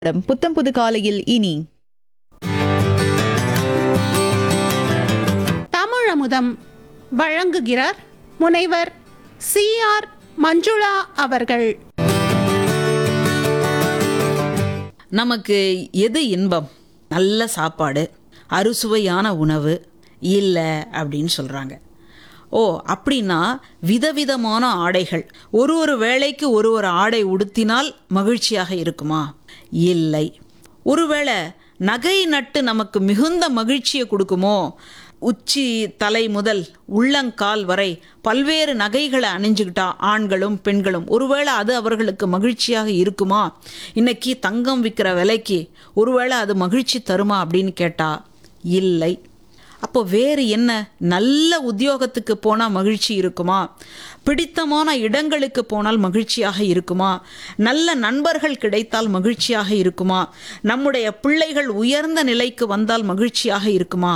புத்தம் புது காலையில் இனி தமிழமுதம் வழங்குகிறார் முனைவர் சி ஆர் மஞ்சுளா அவர்கள் நமக்கு எது இன்பம் நல்ல சாப்பாடு அறுசுவையான உணவு இல்லை அப்படின்னு சொல்கிறாங்க ஓ அப்படின்னா விதவிதமான ஆடைகள் ஒரு ஒரு வேளைக்கு ஒரு ஒரு ஆடை உடுத்தினால் மகிழ்ச்சியாக இருக்குமா இல்லை ஒருவேளை நகை நட்டு நமக்கு மிகுந்த மகிழ்ச்சியை கொடுக்குமோ உச்சி தலை முதல் உள்ளங்கால் வரை பல்வேறு நகைகளை அணிஞ்சுக்கிட்டா ஆண்களும் பெண்களும் ஒருவேளை அது அவர்களுக்கு மகிழ்ச்சியாக இருக்குமா இன்னைக்கு தங்கம் விற்கிற விலைக்கு ஒருவேளை அது மகிழ்ச்சி தருமா அப்படின்னு கேட்டா இல்லை அப்போ வேறு என்ன நல்ல உத்தியோகத்துக்கு போனால் மகிழ்ச்சி இருக்குமா பிடித்தமான இடங்களுக்கு போனால் மகிழ்ச்சியாக இருக்குமா நல்ல நண்பர்கள் கிடைத்தால் மகிழ்ச்சியாக இருக்குமா நம்முடைய பிள்ளைகள் உயர்ந்த நிலைக்கு வந்தால் மகிழ்ச்சியாக இருக்குமா